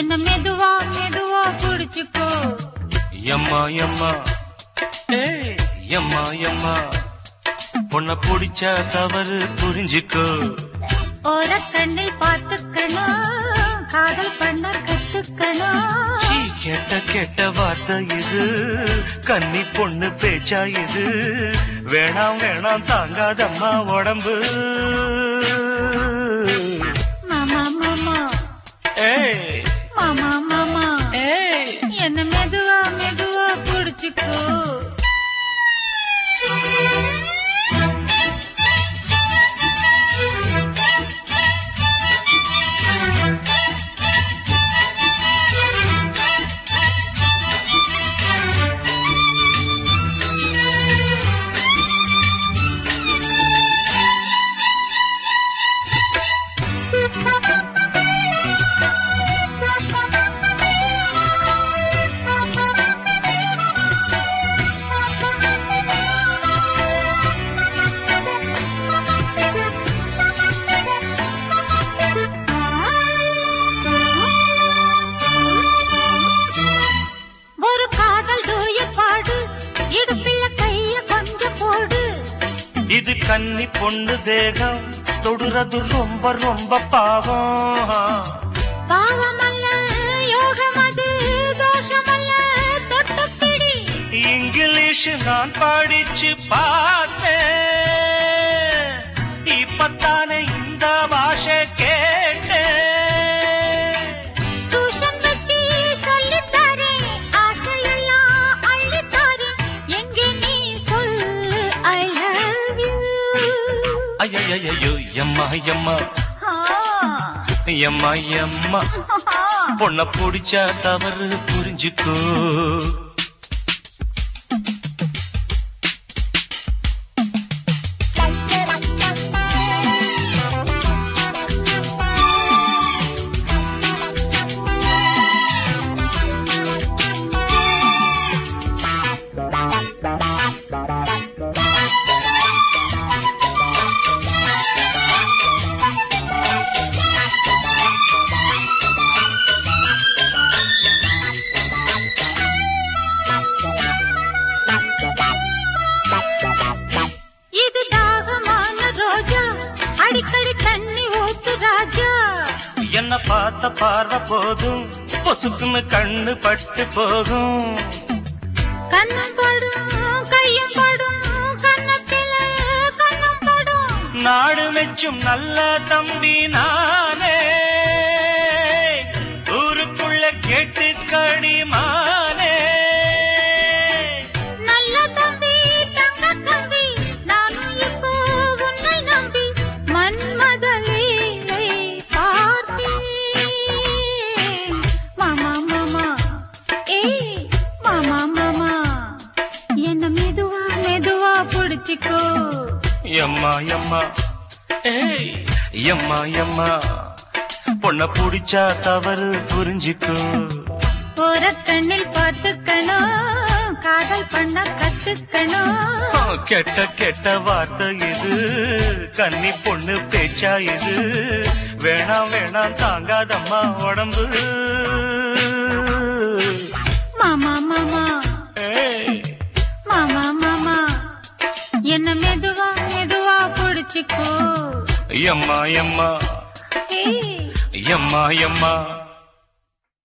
என்ன மெதுவா மெதுவா புடிச்சுக்கோ எம்மா எம்மா ஏய் எம்மா எம்மா பொண்ண பிடிச்சா தவறு புரிஞ்சுக்கோ ஓர கண்ணில் பார்த்துக்கணும் காதல் பண்ண கத்துக்கணும் சீ கெட்ட கெட்ட வார்த்தை இது கன்னி பொண்ணு பேச்சா இது வேணாம் வேணாம் தாங்காதம்மா உடம்பு மாமா மாமா ஏய் மாமா மாமா ஏய் என்ன மெதுவா மெதுவா புடிச்சுக்கோ ஒரு காதல் டூய பாடு இடுப்பில கைய கொஞ்சம் போடு இது கன்னி பொண்ணு தேகம் தொடுறது ரொம்ப ரொம்ப பாவம் பாவமல்ல யோகமது தோஷமல்ல தொட்டுப்பிடி இங்கிலீஷ் நான் படிச்சு பார்த்தேன் இப்பத்தானே இந்த பாஷை கேட்டேன் டியூஷன் வச்சு சொல்லித்தாரேன் ஆசையெல்லாம் அள்ளித்தாரேன் எங்கே நீ சொல்லு ஐ லவ் யூ ஐயோ எம்மா எம்மா எம்மா எம்மா பொண்ண பிடிச்சா தவறு புரிஞ்சுக்கோ இது தாகமான ரோஜா அடிக்கடி தண்ணி ஊத்து ராஜா என்ன பார்த்த பார்வை போதும் பொசுக்குன்னு கண்ணு பட்டு போகும் கண்ணம் படும் கையம் படும் கண்ணத்தில கண்ணம் படும் நாடு மெச்சும் நல்ல தம்பி நானே ஊருக்குள்ள கேட்டு கடிமானே நல்ல தம்பி தங்க தம்பி நானும் இப்போ உன்னை நம்பி மன்மத லீலை பார்த்தேன் மாமா மாமா ஏய் மாமா மாமா என்ன மெதுவா மெதுவா பிடிச்சிக்கோ எம்மா எம்மா ஏய் எம்மா எம்மா பொண்ண புடிச்சா தவறு புரிஞ்சுக்கோ ஒரு கண்ணில் பார்த்துக்கணும் காதல் பண்ண கத்துக்கணும் ஆ, கெட்ட கெட்ட வார்த்தை இது கன்னி பொண்ணு பேச்சா இது வேணாம் வேணாம் தாங்காதம்மா உடம்பு மாமா மாமா ஏய் மாமா மாமா என்ன மெதுவா மெதுவா பிடிச்சிக்கோ எம்மா எம்மா ஏய் எம்மா எம்மா